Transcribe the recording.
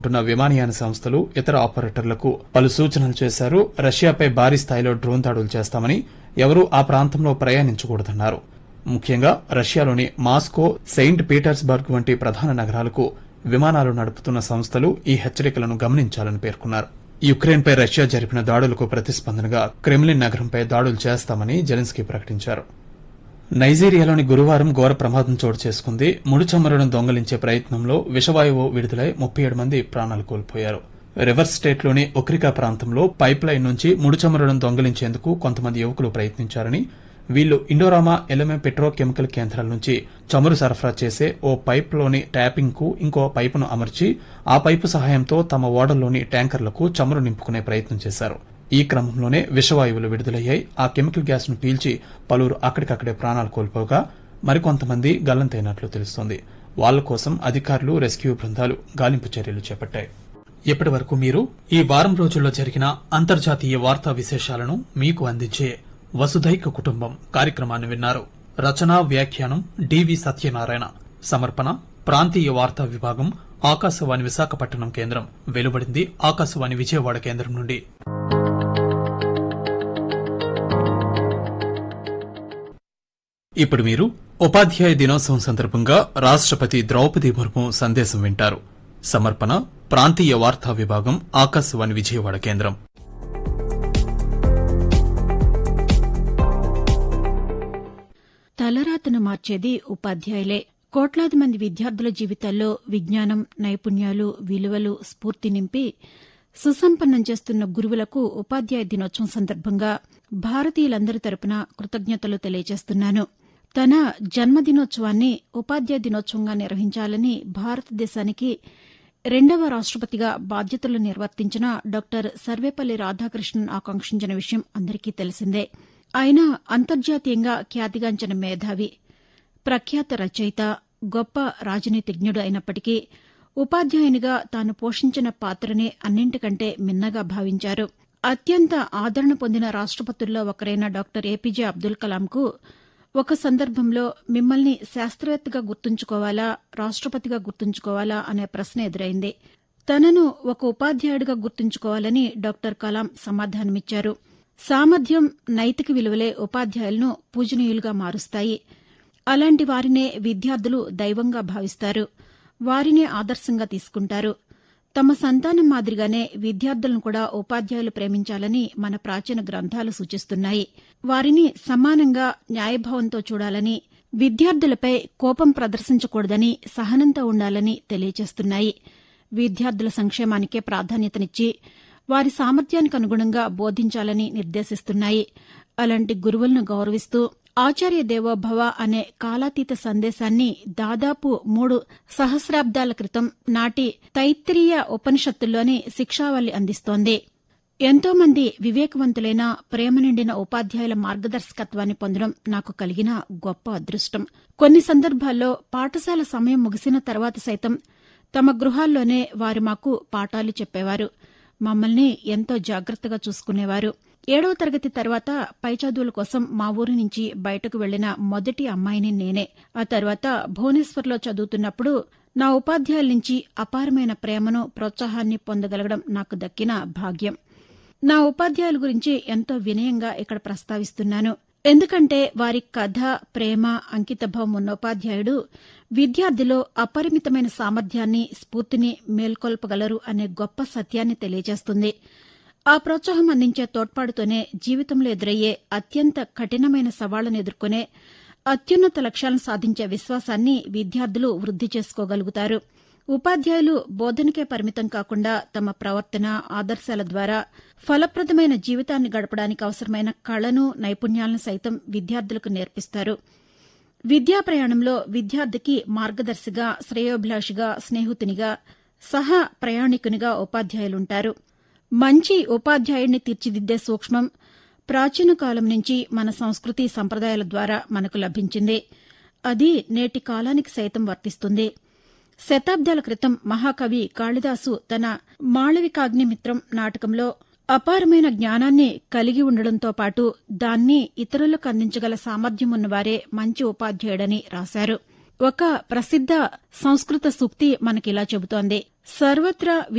ఉంటున్న విమానయాన సంస్థలు ఇతర ఆపరేటర్లకు పలు సూచనలు చేశారు రష్యాపై భారీ స్థాయిలో డ్రోన్ దాడులు చేస్తామని ఎవరూ ఆ ప్రాంతంలో ప్రయాణించకూడదన్నారు ముఖ్యంగా రష్యాలోని మాస్కో సెయింట్ పీటర్స్బర్గ్ వంటి ప్రధాన నగరాలకు విమానాలు నడుపుతున్న సంస్థలు ఈ హెచ్చరికలను గమనించాలని పేర్కొన్నారు యుక్రెయిన్పై రష్యా జరిపిన దాడులకు ప్రతిస్పందనగా క్రెమ్లిన్ నగరంపై దాడులు చేస్తామని జెలెన్స్కీ ప్రకటించారు నైజీరియాలోని గురువారం ఘోర ప్రమాదం చోటు చేసుకుంది ముడి చమురును దొంగలించే ప్రయత్నంలో విషవాయువు విడుదలై ముప్పై ఏడు మంది ప్రాణాలు కోల్పోయారు రివర్స్ స్టేట్లోని ఒక్రికా ప్రాంతంలో పైప్ లైన్ నుంచి ముడి చమురును దొంగలించేందుకు కొంతమంది యువకులు ప్రయత్నించారని వీళ్లు ఇండోరామా ఎల్ఎంఏ పెట్రోకెమికల్ కేంద్రాల నుంచి చమురు సరఫరా చేసే ఓ పైప్లోని ట్యాపింగ్ కు ఇంకో పైపును అమర్చి ఆ పైపు సహాయంతో తమ ఓడల్లోని ట్యాంకర్లకు చమురు నింపుకునే ప్రయత్నం చేశారు ఈ క్రమంలోనే విషవాయువులు విడుదలయ్యాయి ఆ కెమికల్ గ్యాస్ ను పీల్చి పలువురు అక్కడికక్కడే ప్రాణాలు కోల్పోగా మరికొంతమంది గల్లంతైనట్లు తెలుస్తోంది వాళ్ల కోసం అధికారులు రెస్క్యూ బృందాలు గాలింపు చర్యలు చేపట్టాయి ఇప్పటి వరకు మీరు ఈ వారం రోజుల్లో జరిగిన అంతర్జాతీయ వార్తా విశేషాలను మీకు అందించే వసుధైక కుటుంబం కార్యక్రమాన్ని విన్నారు రచనా వ్యాఖ్యానం డివి సత్యనారాయణ సమర్పణ ప్రాంతీయ వార్తా విభాగం ఆకాశవాణి విశాఖపట్నం కేంద్రం వెలువడింది ఆకాశవాణి విజయవాడ కేంద్రం నుండి ఇప్పుడు మీరు ఉపాధ్యాయ దినోత్సవం సందర్భంగా రాష్ట్రపతి ద్రౌపది ముర్ము సందేశం వింటారు సమర్పణ ప్రాంతీయ వార్తా విభాగం ఆకాశవాణి విజయవాడ కేంద్రం తలరాతను మార్చేది ఉపాధ్యాయులే కోట్లాది మంది విద్యార్థుల జీవితాల్లో విజ్ఞానం నైపుణ్యాలు విలువలు స్ఫూర్తి నింపి సుసంపన్నం చేస్తున్న గురువులకు ఉపాధ్యాయ దినోత్సవం సందర్భంగా భారతీయులందరి తరపున కృతజ్ఞతలు తెలియజేస్తున్నాను తన జన్మదినోత్సవాన్ని ఉపాధ్యాయ దినోత్సవంగా నిర్వహించాలని భారతదేశానికి రెండవ రాష్టపతిగా బాధ్యతలు నిర్వర్తించిన డాక్టర్ సర్వేపల్లి రాధాకృష్ణన్ ఆకాంక్షించిన విషయం అందరికీ తెలిసిందే ఆయన అంతర్జాతీయంగా ఖ్యాతిగాంచిన మేధావి ప్రఖ్యాత రచయిత గొప్ప రాజనీతిజ్ఞుడు అయినప్పటికీ ఉపాధ్యాయునిగా తాను పోషించిన పాత్రనే అన్నింటికంటే మిన్నగా భావించారు అత్యంత ఆదరణ పొందిన రాష్టపతుల్లో ఒకరైన డాక్టర్ ఏపీజే అబ్దుల్ కలాంకు ఒక సందర్భంలో మిమ్మల్ని శాస్త్రవేత్తగా గుర్తుంచుకోవాలా రాష్టపతిగా గుర్తుంచుకోవాలా అనే ప్రశ్న ఎదురైంది తనను ఒక ఉపాధ్యాయుడిగా గుర్తుంచుకోవాలని డాక్టర్ కలాం సమాధానమిచ్చారు సామర్థ్యం నైతిక విలువలే ఉపాధ్యాయులను పూజనీయులుగా మారుస్తాయి అలాంటి వారినే విద్యార్థులు దైవంగా భావిస్తారు వారినే ఆదర్శంగా తీసుకుంటారు తమ సంతానం మాదిరిగానే విద్యార్థులను కూడా ఉపాధ్యాయులు ప్రేమించాలని మన ప్రాచీన గ్రంథాలు సూచిస్తున్నాయి వారిని సమానంగా న్యాయభావంతో చూడాలని విద్యార్థులపై కోపం ప్రదర్శించకూడదని సహనంతో ఉండాలని తెలియజేస్తున్నాయి విద్యార్థుల సంక్షేమానికే ప్రాధాన్యతనిచ్చి వారి సామర్థ్యానికి అనుగుణంగా బోధించాలని నిర్దేశిస్తున్నాయి అలాంటి గురువులను గౌరవిస్తూ ఆచార్య దేవోభవ అనే కాలాతీత సందేశాన్ని దాదాపు మూడు సహస్రాబ్దాల క్రితం నాటి తైత్రీయ ఉపనిషత్తుల్లోని శిక్షావళి అందిస్తోంది ఎంతో మంది వివేకవంతులైన ప్రేమ నిండిన ఉపాధ్యాయుల మార్గదర్శకత్వాన్ని పొందడం నాకు కలిగిన గొప్ప అదృష్టం కొన్ని సందర్భాల్లో పాఠశాల సమయం ముగిసిన తర్వాత సైతం తమ గృహాల్లోనే వారు మాకు పాఠాలు చెప్పేవారు మమ్మల్ని ఎంతో జాగ్రత్తగా చూసుకునేవారు ఏడవ తరగతి తర్వాత పై చదువుల కోసం మా ఊరి నుంచి బయటకు వెళ్లిన మొదటి అమ్మాయిని నేనే ఆ తర్వాత భువనేశ్వర్లో చదువుతున్నప్పుడు నా ఉపాధ్యాయుల నుంచి అపారమైన ప్రేమను ప్రోత్సాహాన్ని పొందగలగడం నాకు దక్కిన భాగ్యం నా ఉపాధ్యాయుల గురించి ఎంతో వినయంగా ఇక్కడ ప్రస్తావిస్తున్నాను ఎందుకంటే వారి కథ ప్రేమ అంకితభావం ఉన్న ఉపాధ్యాయుడు విద్యార్థిలో అపరిమితమైన సామర్థ్యాన్ని స్ఫూర్తిని మేల్కొల్పగలరు అనే గొప్ప సత్యాన్ని తెలియజేస్తుంది ఆ ప్రోత్సాహం అందించే తోడ్పాటుతోనే జీవితంలో ఎదురయ్యే అత్యంత కఠినమైన సవాళ్లను ఎదుర్కొనే అత్యున్నత లక్ష్యాలను సాధించే విశ్వాసాన్ని విద్యార్థులు వృద్ది చేసుకోగలుగుతారు ఉపాధ్యాయులు బోధనకే పరిమితం కాకుండా తమ ప్రవర్తన ఆదర్శాల ద్వారా ఫలప్రదమైన జీవితాన్ని గడపడానికి అవసరమైన కళను నైపుణ్యాలను సైతం విద్యార్థులకు నేర్పిస్తారు విద్యా ప్రయాణంలో విద్యార్థికి మార్గదర్శిగా శ్రేయోభిలాషిగా స్నేహితునిగా సహ ప్రయాణికునిగా ఉపాధ్యాయులుంటారు మంచి ఉపాధ్యాయుడిని తీర్చిదిద్దే సూక్ష్మం ప్రాచీన కాలం నుంచి మన సంస్కృతి సంప్రదాయాల ద్వారా మనకు లభించింది అది నేటి కాలానికి సైతం వర్తిస్తుంది శతాబ్దాల క్రితం మహాకవి కాళిదాసు తన మాళవికాగ్నిమిత్రం నాటకంలో అపారమైన జ్ఞానాన్ని కలిగి ఉండడంతో పాటు దాన్ని ఇతరులకు అందించగల సామర్థ్యం ఉన్నవారే మంచి ఉపాధ్యాయుడని రాశారు ఒక ప్రసిద్ద సంస్కృత సూక్తి మనకిలా చెబుతోంది సర్వత్రా